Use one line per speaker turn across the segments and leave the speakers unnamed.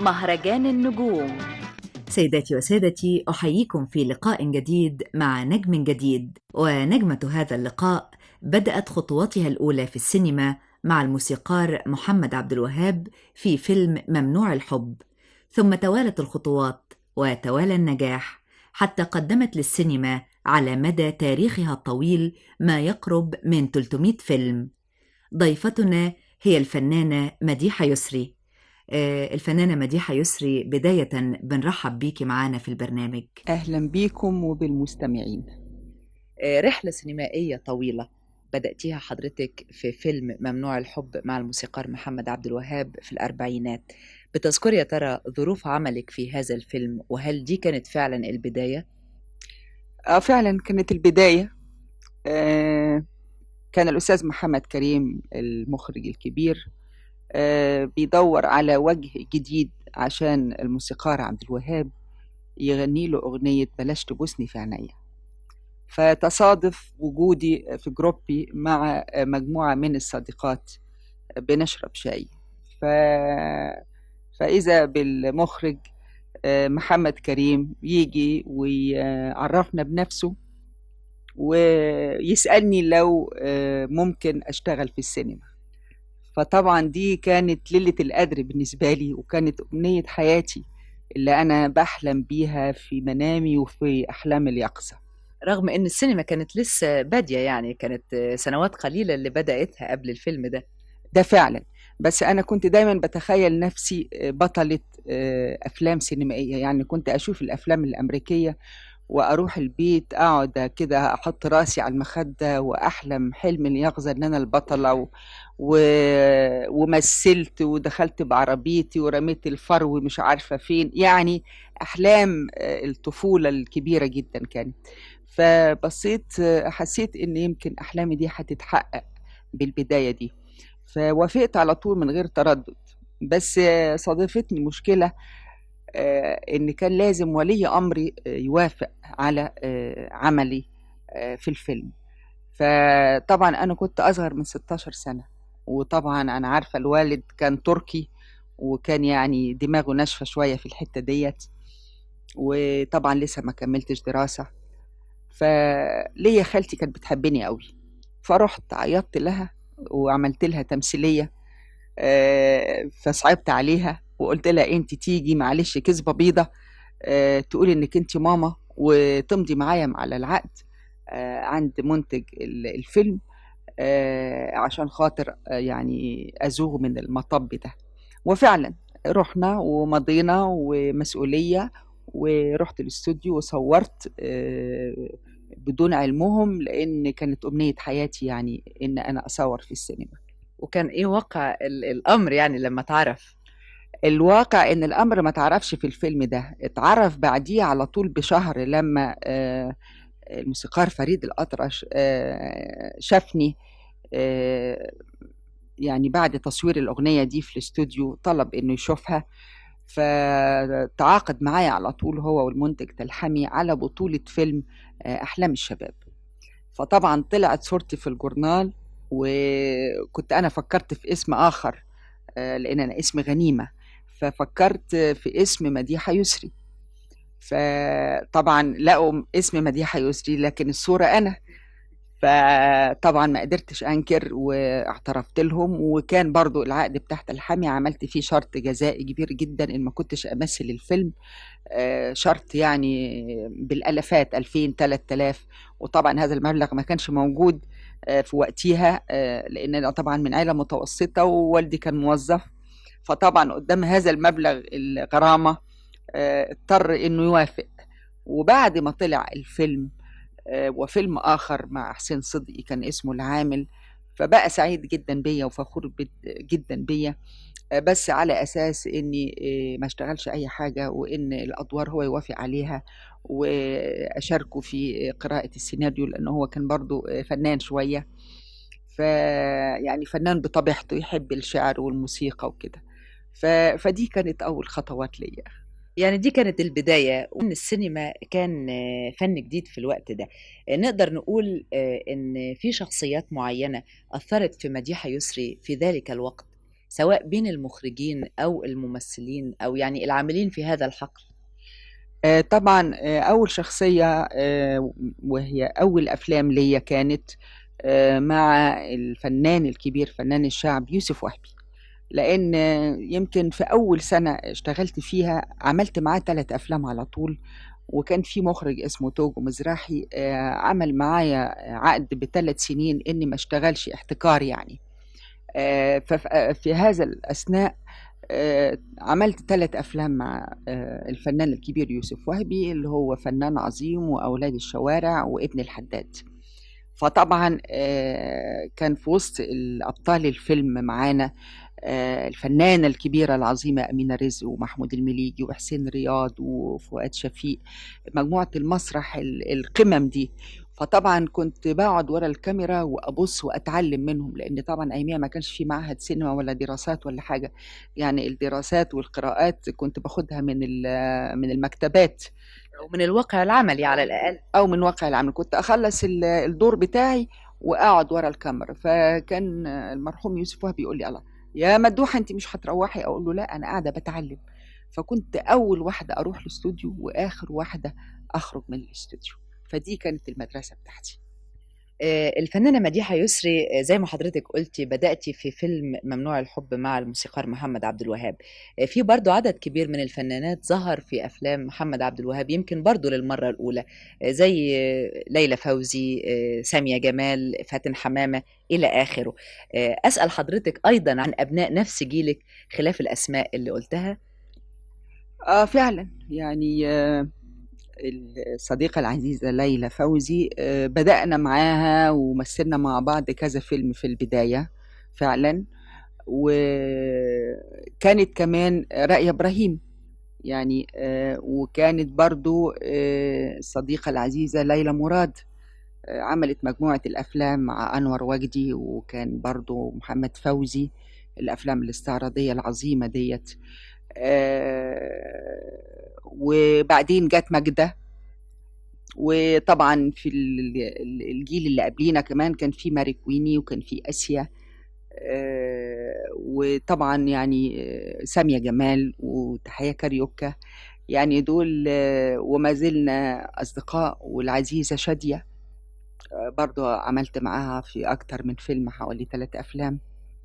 مهرجان النجوم
سيداتي وسادتي احييكم في لقاء جديد مع نجم جديد ونجمه هذا اللقاء بدات خطواتها الاولى في السينما مع الموسيقار محمد عبد الوهاب في فيلم ممنوع الحب ثم توالت الخطوات وتوالى النجاح حتى قدمت للسينما على مدى تاريخها الطويل ما يقرب من 300 فيلم ضيفتنا هي الفنانة مديحة يسري آه، الفنانة مديحة يسري بداية بنرحب بيكي معانا في البرنامج
أهلا بيكم وبالمستمعين
آه، رحلة سينمائية طويلة بدأتيها حضرتك في فيلم ممنوع الحب مع الموسيقار محمد عبد الوهاب في الأربعينات بتذكري يا ترى ظروف عملك في هذا الفيلم وهل دي كانت فعلا البداية؟
آه فعلا كانت البداية آه كان الأستاذ محمد كريم المخرج الكبير آه بيدور على وجه جديد عشان الموسيقار عبد الوهاب يغني له أغنية بلاش تبوسني في عينيا فتصادف وجودي في جروبي مع مجموعة من الصديقات بنشرب شاي ف... فإذا بالمخرج آه، محمد كريم يجي ويعرفنا بنفسه ويسألني لو آه، ممكن أشتغل في السينما فطبعا دي كانت ليلة القدر بالنسبة لي وكانت أمنية حياتي اللي أنا بحلم بيها في منامي وفي أحلام اليقظة
رغم ان السينما كانت لسه بادية يعني كانت سنوات قليلة اللي بدأتها قبل الفيلم ده
ده فعلا بس أنا كنت دايما بتخيل نفسي بطلة آه، أفلام سينمائية يعني كنت أشوف الأفلام الأمريكية وأروح البيت أقعد كده أحط راسي على المخدة وأحلم حلم اليقظة إن أنا البطلة و... و... ومثلت ودخلت بعربيتي ورميت الفرو مش عارفة فين يعني أحلام آه، الطفولة الكبيرة جدا كانت فبصيت آه، حسيت إن يمكن أحلامي دي هتتحقق بالبداية دي فوافقت على طول من غير تردد بس آه، صادفتني مشكلة آه، إن كان لازم ولي أمري آه، يوافق على آه، عملي آه، في الفيلم فطبعا أنا كنت أصغر من 16 سنة وطبعا أنا عارفة الوالد كان تركي وكان يعني دماغه ناشفة شوية في الحتة ديت وطبعا لسه ما كملتش دراسة فليا خالتي كانت بتحبني قوي فرحت عيطت لها وعملت لها تمثيلية آه، فصعبت عليها وقلت لها انت تيجي معلش كذبة بيضة آه، تقولي انك انت ماما وتمضي معايا على العقد آه، عند منتج ال- الفيلم آه، عشان خاطر آه، يعني ازوغ من المطب ده وفعلا رحنا ومضينا ومسؤولية ورحت الاستوديو وصورت آه، بدون علمهم لان كانت امنية حياتي يعني ان انا اصور في السينما
وكان ايه واقع ال- الامر يعني لما تعرف
الواقع ان الامر ما تعرفش في الفيلم ده اتعرف بعديه على طول بشهر لما آه، الموسيقار فريد الأطرش آه، شافني آه، يعني بعد تصوير الأغنية دي في الاستوديو طلب إنه يشوفها فتعاقد معايا على طول هو والمنتج تلحمي على بطولة فيلم آه، أحلام الشباب فطبعا طلعت صورتي في الجورنال وكنت أنا فكرت في اسم آخر آه، لأن أنا اسمي غنيمة ففكرت في اسم مديحة يسري فطبعا لقوا اسم مديحة يسري لكن الصورة أنا فطبعا ما قدرتش أنكر واعترفت لهم وكان برضو العقد بتاعت الحامي عملت فيه شرط جزائي كبير جدا إن ما كنتش أمثل الفيلم آه، شرط يعني بالالافات 2000 3000 وطبعا هذا المبلغ ما كانش موجود آه، في وقتها آه، لان انا طبعا من عائله متوسطه ووالدي كان موظف فطبعا قدام هذا المبلغ الغرامه آه، اضطر انه يوافق وبعد ما طلع الفيلم آه، وفيلم اخر مع حسين صدقي كان اسمه العامل فبقى سعيد جدا بيا وفخور بد- جدا بيا آه، بس على اساس اني آه، ما اشتغلش اي حاجه وان الادوار هو يوافق عليها واشاركه في قراءه السيناريو لانه هو كان برضو آه، فنان شويه ف يعني فنان بطبيعته يحب الشعر والموسيقى وكده ف... فدي كانت اول خطوات ليا
يعني دي كانت البداية وإن السينما كان آه، فن جديد في الوقت ده آه، نقدر نقول آه، إن في شخصيات معينة أثرت في مديحة يسري في ذلك الوقت سواء بين المخرجين أو الممثلين أو يعني العاملين في هذا الحقل
آه، طبعا آه، أول شخصية آه، وهي أول أفلام ليا كانت آه، مع الفنان الكبير فنان الشعب يوسف وهبي لأن آه، يمكن في أول سنة اشتغلت فيها عملت معاه ثلاث أفلام على طول وكان في مخرج اسمه توجو مزراحي آه، عمل معايا عقد بثلاث سنين إني ما اشتغلش احتكار يعني آه، ففي هذا الأثناء آه، عملت ثلاث أفلام مع آه، الفنان الكبير يوسف وهبي اللي هو فنان عظيم وأولاد الشوارع وابن الحداد فطبعا آه، كان في وسط الأبطال الفيلم معانا آه، الفنانة الكبيرة العظيمة أمينة رزق ومحمود المليجي وحسين رياض وفؤاد شفيق مجموعة المسرح ال- القمم دي فطبعا كنت بقعد ورا الكاميرا وابص واتعلم منهم لان طبعا اياميها ما كانش في معهد سينما ولا دراسات ولا حاجه يعني الدراسات والقراءات كنت باخدها من ال- من المكتبات
أو من الواقع العملي على الأقل
او من واقع العمل كنت اخلص ال- الدور بتاعي واقعد ورا الكاميرا فكان المرحوم يوسف وهبي يقول لي الله يا مدوحه انت مش هتروحي اقول له لا انا قاعده بتعلم فكنت اول واحده اروح الاستوديو واخر واحده اخرج من الاستوديو فدي كانت المدرسه بتاعتي
آه، الفنانة مديحة يسري آه، زي ما حضرتك قلتي بدأتي في فيلم ممنوع الحب مع الموسيقار محمد عبد الوهاب آه، في برضو عدد كبير من الفنانات ظهر في أفلام محمد عبد الوهاب يمكن برضو للمرة الأولى آه، زي آه، ليلى فوزي آه، سامية جمال فاتن حمامة إلى آخره آه، أسأل حضرتك أيضا عن أبناء نفس جيلك خلاف الأسماء اللي قلتها
اه فعلا يعني آه الصديقة العزيزة ليلى فوزي آه، بدأنا معاها ومثلنا مع بعض كذا فيلم في البداية فعلا وكانت كمان رائية إبراهيم يعني آه، وكانت برضو آه، الصديقة العزيزة ليلى مراد آه، عملت مجموعة الأفلام مع أنور وجدي وكان برضو محمد فوزي الأفلام الاستعراضية العظيمة ديت آه، وبعدين جت ماجدة وطبعا في ال- ال- الجيل اللي قبلينا كمان كان في ماري كويني وكان في آسيا آه، وطبعا يعني آه، سامية جمال وتحية كاريوكا يعني دول آه، وما زلنا أصدقاء والعزيزة شادية آه، برضو عملت معاها في أكتر من فيلم حوالي ثلاثة أفلام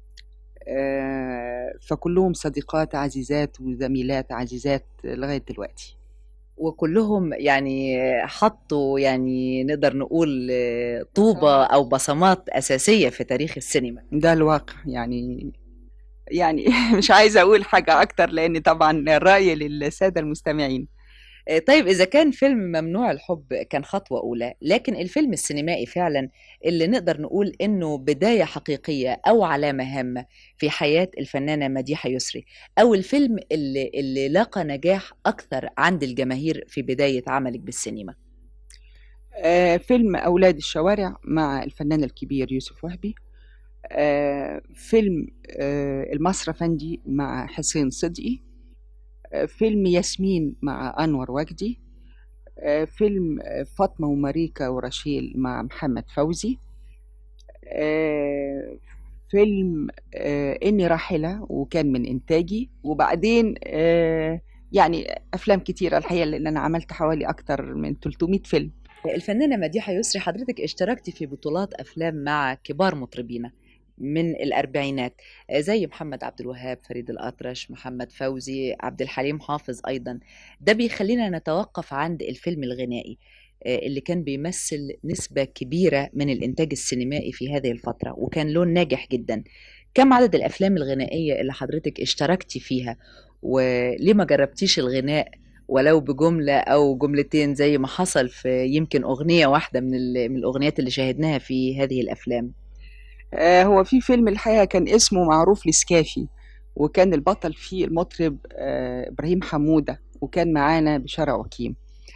آه، فكلهم صديقات عزيزات وزميلات عزيزات لغاية دلوقتي
وكلهم يعني حطوا يعني نقدر نقول آه، طوبة أو بصمات أساسية في تاريخ السينما
ده الواقع يعني يعني مش عايزة أقول حاجة أكتر لأن طبعا الرأي للسادة المستمعين
آه، طيب إذا كان فيلم ممنوع الحب كان خطوة أولى لكن الفيلم السينمائي فعلا اللي نقدر نقول إنه بداية حقيقية أو علامة هامة في حياة الفنانة مديحة يسري أو الفيلم اللي, اللي لاقى نجاح أكثر عند الجماهير في بداية عملك بالسينما
آه، فيلم أولاد الشوارع مع الفنان الكبير يوسف وهبي آه، فيلم آه، المصري فندي مع حسين صدقي آه، فيلم ياسمين مع أنور وجدي آه، فيلم آه، فاطمة وماريكا ورشيل مع محمد فوزي آه، فيلم آه، إني راحلة وكان من إنتاجي وبعدين آه، يعني أفلام كتيرة الحقيقة لأن أنا عملت حوالي أكتر من 300 فيلم
الفنانة مديحة يسري حضرتك اشتركتي في بطولات أفلام مع كبار مطربين من الأربعينات آه، زي محمد عبد الوهاب فريد الأطرش محمد فوزي عبد الحليم حافظ أيضا ده بيخلينا نتوقف عند الفيلم الغنائي آه، اللي كان بيمثل نسبة كبيرة من الإنتاج السينمائي في هذه الفترة وكان لون ناجح جدا كم عدد الأفلام الغنائية اللي حضرتك اشتركتي فيها وليه ما جربتيش الغناء ولو بجملة أو جملتين زي ما حصل في يمكن أغنية واحدة من, ال- من الأغنيات اللي شاهدناها في هذه الأفلام
آه، هو في فيلم الحقيقة كان اسمه معروف لسكافي وكان البطل فيه المطرب آه، إبراهيم حمودة وكان معانا بشارع وكيم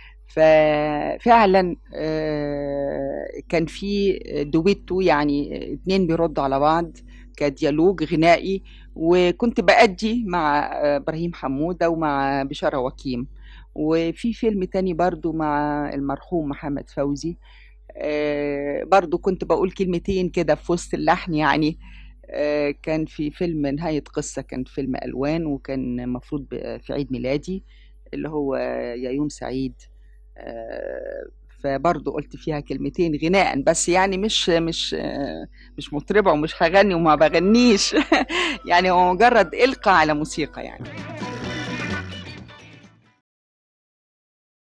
ففعلا آه، كان في دويتو يعني اتنين بيردوا على بعض كديالوج غنائي وكنت بأدي مع آه، إبراهيم حمودة ومع بشارة وكيم وفي فيلم تاني برضو مع المرحوم محمد فوزي آه، برضو كنت بقول كلمتين كده في وسط اللحن يعني آه، كان في فيلم نهاية قصة كان فيلم ألوان وكان المفروض في عيد ميلادي اللي هو يا يوم سعيد آه، فبرضه قلت فيها كلمتين غناء بس يعني مش مش آه، مش مطربة ومش هغني وما بغنيش يعني هو مجرد إلقاء على موسيقى يعني